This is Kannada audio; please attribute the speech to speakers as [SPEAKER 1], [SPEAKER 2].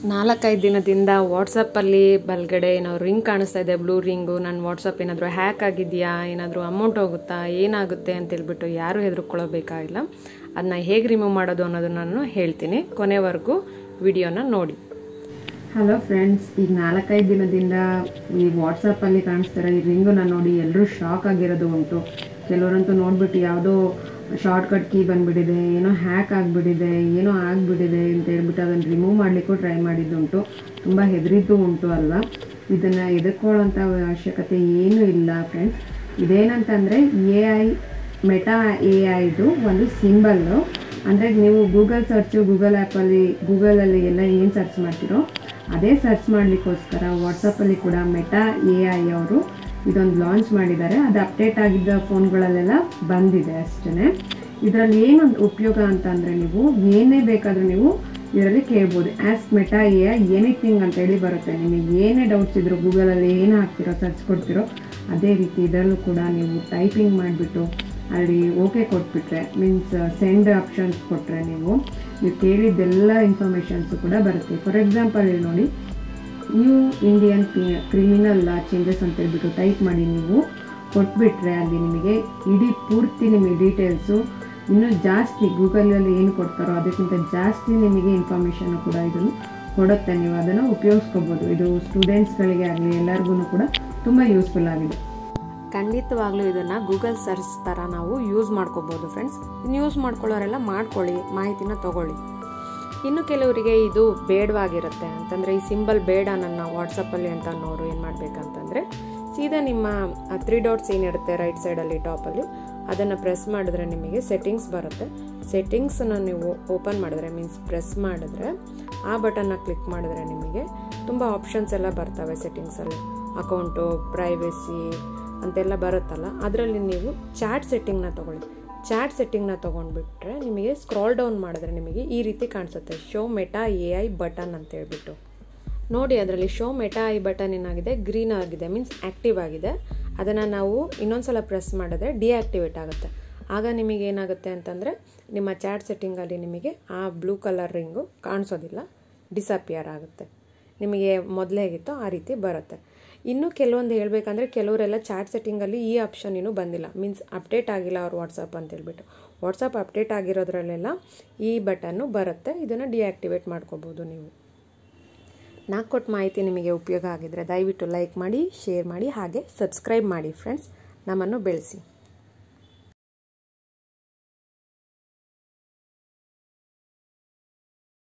[SPEAKER 1] ನಾಲ್ಕೈದು ದಿನದಿಂದ ವಾಟ್ಸಪ್ಪಲ್ಲಿ ಬಲ್ಗಡೆ ಏನೋ ರಿಂಗ್ ಕಾಣಿಸ್ತಾ ಇದೆ ಬ್ಲೂ ರಿಂಗು ನನ್ನ ವಾಟ್ಸಪ್ ಏನಾದರೂ ಹ್ಯಾಕ್ ಆಗಿದೆಯಾ ಏನಾದರೂ ಅಮೌಂಟ್ ಹೋಗುತ್ತಾ ಏನಾಗುತ್ತೆ ಅಂತ ಹೇಳ್ಬಿಟ್ಟು ಯಾರೂ ಹೆದರ್ಕೊಳ್ಳೋಬೇಕಾಗಿಲ್ಲ ಅದನ್ನ ಹೇಗೆ ರಿಮೂವ್ ಮಾಡೋದು ಅನ್ನೋದನ್ನ ನಾನು ಹೇಳ್ತೀನಿ ಕೊನೆವರೆಗೂ ವಿಡಿಯೋನ ನೋಡಿ
[SPEAKER 2] ಹಲೋ ಫ್ರೆಂಡ್ಸ್ ಈಗ ನಾಲ್ಕೈದು ದಿನದಿಂದ ಈ ವಾಟ್ಸಪ್ಪಲ್ಲಿ ಕಾಣಿಸ್ತಾರೆ ಈ ರಿಂಗನ್ನ ನೋಡಿ ಎಲ್ಲರೂ ಶಾಕ್ ಆಗಿರೋದು ಉಂಟು ಕೆಲವರಂತೂ ನೋಡ್ಬಿಟ್ಟು ಯಾವುದೋ ಶಾರ್ಟ್ಕಟ್ ಕೀ ಬಂದ್ಬಿಟ್ಟಿದೆ ಏನೋ ಹ್ಯಾಕ್ ಆಗಿಬಿಟ್ಟಿದೆ ಏನೋ ಆಗಿಬಿಟ್ಟಿದೆ ಅಂತ ಹೇಳ್ಬಿಟ್ಟು ಅದನ್ನು ರಿಮೂವ್ ಮಾಡಲಿಕ್ಕೂ ಟ್ರೈ ಮಾಡಿದ್ದುಂಟು ತುಂಬ ಹೆದರಿದ್ದು ಉಂಟು ಅಲ್ವಾ ಇದನ್ನು ಎದುರ್ಕೊಳ್ಳೋಂಥ ಅವಶ್ಯಕತೆ ಏನೂ ಇಲ್ಲ ಫ್ರೆಂಡ್ಸ್ ಇದೇನಂತಂದರೆ ಎ ಐ ಮೆಟಾ ಎ ಐದು ಒಂದು ಸಿಂಬಲ್ಲು ಅಂದರೆ ನೀವು ಗೂಗಲ್ ಸರ್ಚು ಗೂಗಲ್ ಆ್ಯಪಲ್ಲಿ ಗೂಗಲಲ್ಲಿ ಎಲ್ಲ ಏನು ಸರ್ಚ್ ಮಾಡ್ತೀರೋ ಅದೇ ಸರ್ಚ್ ಮಾಡಲಿಕ್ಕೋಸ್ಕರ ವಾಟ್ಸಪ್ಪಲ್ಲಿ ಕೂಡ ಮೆಟಾ ಎ ಐ ಅವರು ಇದೊಂದು ಲಾಂಚ್ ಮಾಡಿದ್ದಾರೆ ಅದು ಅಪ್ಡೇಟ್ ಆಗಿದ್ದ ಫೋನ್ಗಳಲ್ಲೆಲ್ಲ ಬಂದಿದೆ ಅಷ್ಟೇ ಇದರಲ್ಲಿ ಏನೊಂದು ಉಪಯೋಗ ಅಂತಂದರೆ ನೀವು ಏನೇ ಬೇಕಾದರೂ ನೀವು ಇದರಲ್ಲಿ ಕೇಳ್ಬೋದು ask Meta A I anything ಅಂತೇಳಿ ಬರುತ್ತೆ ನಿಮಗೆ ಏನೇ ಡೌಟ್ಸ್ ಇದ್ರು ಗೂಗಲಲ್ಲಿ ಏನು ಹಾಕ್ತಿರೋ ಸರ್ಚ್ ಕೊಡ್ತಿರೋ ಅದೇ ರೀತಿ ಇದರಲ್ಲೂ ಕೂಡ ನೀವು ಟೈಪಿಂಗ್ ಮಾಡಿಬಿಟ್ಟು ಅಲ್ಲಿ ಓಕೆ ಕೊಟ್ಬಿಟ್ರೆ ಮೀನ್ಸ್ ಸೆಂಡ್ ಆಪ್ಷನ್ಸ್ ಕೊಟ್ಟರೆ ನೀವು ನೀವು ಕೇಳಿದ್ದೆಲ್ಲ ಇನ್ಫಾರ್ಮೇಷನ್ಸು ಕೂಡ ಬರುತ್ತೆ ಫಾರ್ ಎಕ್ಸಾಂಪಲ್ ಇಲ್ಲಿ ನೋಡಿ new Indian criminal law changes ಅಂತ ಹೇಳ್ಬಿಟ್ಟು ಟೈಪ್ ಮಾಡಿ ನೀವು ಕೊಟ್ಬಿಟ್ರೆ ಅಲ್ಲಿ ನಿಮಗೆ ಇಡೀ ಪೂರ್ತಿ ನಿಮಗೆ ಡೀಟೇಲ್ಸು ಇನ್ನೂ ಜಾಸ್ತಿ ಗೂಗಲಲ್ಲಿ ಏನು ಕೊಡ್ತಾರೋ ಅದಕ್ಕಿಂತ ಜಾಸ್ತಿ ನಿಮಗೆ ಇನ್ಫಾರ್ಮೇಷನ್ ಕೂಡ ಇದನ್ನು ಕೊಡುತ್ತೆ ನೀವು ಅದನ್ನು ಉಪಯೋಗಿಸ್ಕೋಬೋದು ಇದು ಸ್ಟೂಡೆಂಟ್ಸ್ಗಳಿಗೆ ಆಗಲಿ ಎಲ್ಲರಿಗೂ ಕೂಡ ತುಂಬ ಯೂಸ್ಫುಲ್ ಆಗಿದೆ
[SPEAKER 1] ಖಂಡಿತವಾಗ್ಲೂ ಇದನ್ನು ಗೂಗಲ್ ಸರ್ಚ್ ಥರ ನಾವು ಯೂಸ್ ಮಾಡ್ಕೋಬೋದು ಫ್ರೆಂಡ್ಸ್ ಇನ್ನು ಯೂಸ್ ಮಾಡ್ಕೊಳ್ಳೋರೆಲ್ಲ ಮಾಡ್ಕೊಳ್ಳಿ ಮಾಹಿತಿನ ತಗೊಳ್ಳಿ ಇನ್ನು ಕೆಲವರಿಗೆ ಇದು ಬೇಡವಾಗಿರುತ್ತೆ ಅಂತಂದರೆ ಈ ಸಿಂಬಲ್ ಬೇಡ ನನ್ನ ವಾಟ್ಸಪ್ಪಲ್ಲಿ ಅಂತ ಅನ್ನೋರು ಏನು ಮಾಡಬೇಕಂತಂದರೆ ಸೀದಾ ನಿಮ್ಮ ತ್ರೀ ಡಾಟ್ಸ್ ಏನಿರುತ್ತೆ ರೈಟ್ ಸೈಡಲ್ಲಿ ಟಾಪಲ್ಲಿ ಅದನ್ನು ಪ್ರೆಸ್ ಮಾಡಿದ್ರೆ ನಿಮಗೆ ಸೆಟ್ಟಿಂಗ್ಸ್ ಬರುತ್ತೆ ಸೆಟ್ಟಿಂಗ್ಸನ್ನು ನೀವು ಓಪನ್ ಮಾಡಿದ್ರೆ ಮೀನ್ಸ್ ಪ್ರೆಸ್ ಮಾಡಿದ್ರೆ ಆ ಬಟನ್ನ ಕ್ಲಿಕ್ ಮಾಡಿದ್ರೆ ನಿಮಗೆ ತುಂಬ ಆಪ್ಷನ್ಸ್ ಎಲ್ಲ ಬರ್ತವೆ ಸೆಟ್ಟಿಂಗ್ಸಲ್ಲಿ ಅಕೌಂಟು ಪ್ರೈವೇಸಿ ಅಂತೆಲ್ಲ ಬರುತ್ತಲ್ಲ ಅದರಲ್ಲಿ ನೀವು ಚಾಟ್ ಸೆಟ್ಟಿಂಗ್ನ ತೊಗೊಳ್ಳಿ ಚಾಟ್ ಸೆಟ್ಟಿಂಗ್ನ ತೊಗೊಂಡ್ಬಿಟ್ರೆ ನಿಮಗೆ ಸ್ಕ್ರಾಲ್ ಡೌನ್ ಮಾಡಿದ್ರೆ ನಿಮಗೆ ಈ ರೀತಿ ಕಾಣಿಸುತ್ತೆ show Meta A I button ಅಂತ ಹೇಳ್ಬಿಟ್ಟು ನೋಡಿ ಅದರಲ್ಲಿ ಶೋ ಮೆಟಾ ಐ ಬಟನ್ ಏನಾಗಿದೆ ಗ್ರೀನ್ ಆಗಿದೆ ಮೀನ್ಸ್ ಆ್ಯಕ್ಟಿವ್ ಆಗಿದೆ ಅದನ್ನು ನಾವು ಇನ್ನೊಂದ್ಸಲ ಪ್ರೆಸ್ ಮಾಡಿದ್ರೆ ಡಿಆಕ್ಟಿವೇಟ್ ಆಗುತ್ತೆ ಆಗ ನಿಮಗೆ ಏನಾಗುತ್ತೆ ಅಂತಂದರೆ ನಿಮ್ಮ ಚಾಟ್ ಸೆಟ್ಟಿಂಗಲ್ಲಿ ನಿಮಗೆ ಆ ಬ್ಲೂ ಕಲರ್ ರಿಂಗು ಕಾಣಿಸೋದಿಲ್ಲ ಡಿಸಪಿಯರ್ ಆಗುತ್ತೆ ನಿಮಗೆ ಮೊದಲೇ ಹೇಗಿತ್ತೋ ಆ ರೀತಿ ಬರುತ್ತೆ ಇನ್ನು ಕೆಲವೊಂದು ಹೇಳಬೇಕಂದ್ರೆ ಕೆಲವರೆಲ್ಲ ಚಾಟ್ ಸೆಟ್ಟಿಂಗಲ್ಲಿ ಈ ಆಪ್ಷನ್ ಇನ್ನೂ ಬಂದಿಲ್ಲ ಮೀನ್ಸ್ ಅಪ್ಡೇಟ್ ಆಗಿಲ್ಲ ಅವ್ರ ವಾಟ್ಸಪ್ ಅಂತ ಹೇಳ್ಬಿಟ್ಟು ವಾಟ್ಸಪ್ ಅಪ್ಡೇಟ್ ಆಗಿರೋದ್ರಲ್ಲೆಲ್ಲ ಈ ಬಟನ್ನು ಬರುತ್ತೆ ಇದನ್ನು ಡಿಆಕ್ಟಿವೇಟ್ ಮಾಡ್ಕೋಬೋದು ನೀವು ನಾಲ್ಕು ಕೊಟ್ಟು ಮಾಹಿತಿ ನಿಮಗೆ ಉಪಯೋಗ ಆಗಿದ್ರೆ ದಯವಿಟ್ಟು ಲೈಕ್ ಮಾಡಿ ಶೇರ್ ಮಾಡಿ ಹಾಗೆ ಸಬ್ಸ್ಕ್ರೈಬ್ ಮಾಡಿ ಫ್ರೆಂಡ್ಸ್ ನಮ್ಮನ್ನು ಬೆಳೆಸಿ